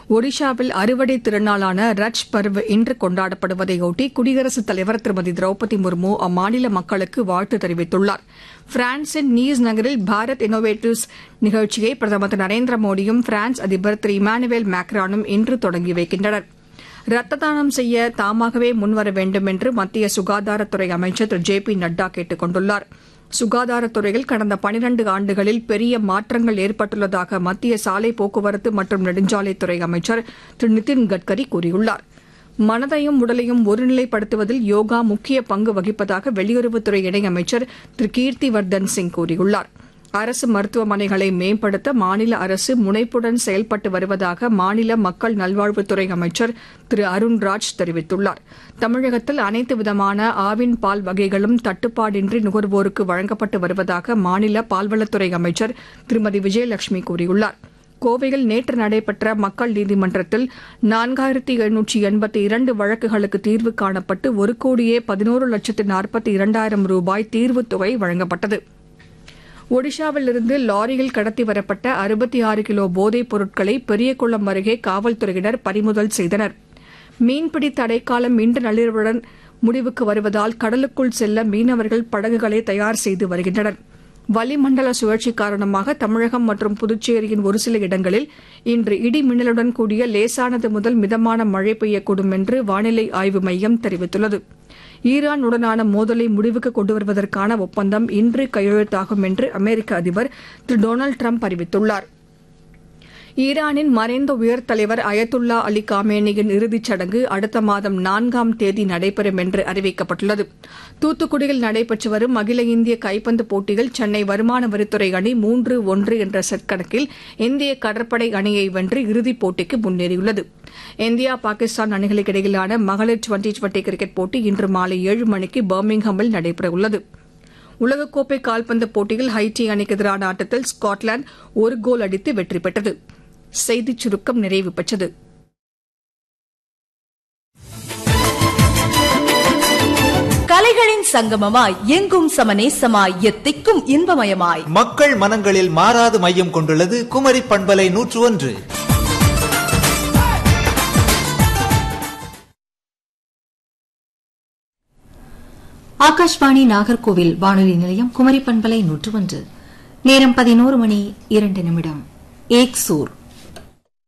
ஒடிஷாவில் அறுவடை திருநாளான ரட்ச் பர்வ் இன்று கொண்டாடப்படுவதையொட்டி குடியரசுத் தலைவர் திருமதி திரௌபதி முர்மு அம்மாநில மக்களுக்கு வாழ்த்து தெரிவித்துள்ளார் பிரான்சின் நீஸ் நகரில் பாரத் இன்னோவேட்டிவ்ஸ் நிகழ்ச்சியை பிரதமர் திரு நரேந்திர மோடியும் பிரான்ஸ் அதிபர் திரு இமானுவேல் மேக்ரானும் இன்று தொடங்கி வைக்கின்றனர் ரத்த தானம் செய்ய தாமாகவே முன்வர வேண்டும் என்று மத்திய சுகாதாரத்துறை அமைச்சர் திரு ஜே பி நட்டா கேட்டுக் கொண்டுள்ளார் சுகாதாரத்துறையில் கடந்த பனிரண்டு ஆண்டுகளில் பெரிய மாற்றங்கள் ஏற்பட்டுள்ளதாக மத்திய சாலை போக்குவரத்து மற்றும் நெடுஞ்சாலைத்துறை அமைச்சர் திரு நிதின் கட்கரி கூறியுள்ளார் மனதையும் உடலையும் ஒருநிலைப்படுத்துவதில் யோகா முக்கிய பங்கு வகிப்பதாக வெளியுறவுத்துறை இணையமைச்சர் திரு கீர்த்திவர்தன் சிங் கூறியுள்ளார் அரசு மருத்துவமனைகளை மேம்படுத்த மாநில அரசு முனைப்புடன் செயல்பட்டு வருவதாக மாநில மக்கள் நல்வாழ்வுத்துறை அமைச்சர் திரு அருண்ராஜ் தெரிவித்துள்ளார் தமிழகத்தில் அனைத்து விதமான ஆவின் பால் வகைகளும் தட்டுப்பாடின்றி நுகர்வோருக்கு வழங்கப்பட்டு வருவதாக மாநில பால்வளத்துறை அமைச்சர் திருமதி விஜயலட்சுமி கூறியுள்ளார் கோவையில் நேற்று நடைபெற்ற மக்கள் நீதிமன்றத்தில் நான்காயிரத்தி எழுநூற்றி எண்பத்தி இரண்டு வழக்குகளுக்கு தீர்வு காணப்பட்டு ஒரு கோடியே பதினோரு லட்சத்து நாற்பத்தி இரண்டாயிரம் ரூபாய் தீர்வுத் தொகை வழங்கப்பட்டது ஒடிஷாவிலிருந்து லாரியில் கடத்தி வரப்பட்ட அறுபத்தி ஆறு கிலோ போதைப் பொருட்களை பெரியகுளம் அருகே காவல்துறையினர் பறிமுதல் செய்தனர் மீன்பிடி தடைக்காலம் இன்று நள்ளிரவுடன் முடிவுக்கு வருவதால் கடலுக்குள் செல்ல மீனவர்கள் படகுகளை தயார் செய்து வருகின்றனர் வளிமண்டல சுழற்சி காரணமாக தமிழகம் மற்றும் புதுச்சேரியின் ஒரு சில இடங்களில் இன்று இடி மின்னலுடன் கூடிய லேசானது முதல் மிதமான மழை பெய்யக்கூடும் என்று வானிலை ஆய்வு மையம் தெரிவித்துள்ளது ஈரானுடனான மோதலை முடிவுக்கு கொண்டுவருவதற்கான ஒப்பந்தம் இன்று கையெழுத்தாகும் என்று அமெரிக்க அதிபர் திரு டொனால்டு டிரம்ப் அறிவித்துள்ளார் ஈரானின் மறைந்த உயர் தலைவர் அயத்துல்லா அலி காமேனியின் இறுதிச் சடங்கு அடுத்த மாதம் நான்காம் தேதி நடைபெறும் என்று அறிவிக்கப்பட்டுள்ளது தூத்துக்குடியில் நடைபெற்று வரும் அகில இந்திய கைப்பந்து போட்டியில் சென்னை வருமான வரித்துறை அணி மூன்று ஒன்று என்ற செட் கணக்கில் இந்திய கடற்படை அணியை வென்று இறுதிப் போட்டிக்கு முன்னேறியுள்ளது இந்தியா பாகிஸ்தான் அணிகளுக்கு இடையிலான மகளிர் டுவெண்டி டுவெண்டி கிரிக்கெட் போட்டி இன்று மாலை ஏழு மணிக்கு பர்மிங்ஹாமில் நடைபெறவுள்ளது உலகக்கோப்பை கால்பந்து போட்டியில் ஹைட்டி அணிக்கு எதிரான ஆட்டத்தில் ஸ்காட்லாந்து ஒரு கோல் அடித்து வெற்றி பெற்றது செய்திச் சுருக்கம் நிறைவு பெற்றது கலைகளின் சங்கமமாய் எங்கும் சமநேசமாய் எத்திக்கும் இன்பமயமாய் மக்கள் மனங்களில் மாறாது மையம் கொண்டுள்ளது குமரி பண்பலை நூற்று ஒன்று ஆகாஷ்வாணி நாகர்கோவில் வானொலி நிலையம் குமரி பண்பலை நூற்று ஒன்று நேரம் பதினோரு மணி இரண்டு நிமிடம் ஏக் சூர்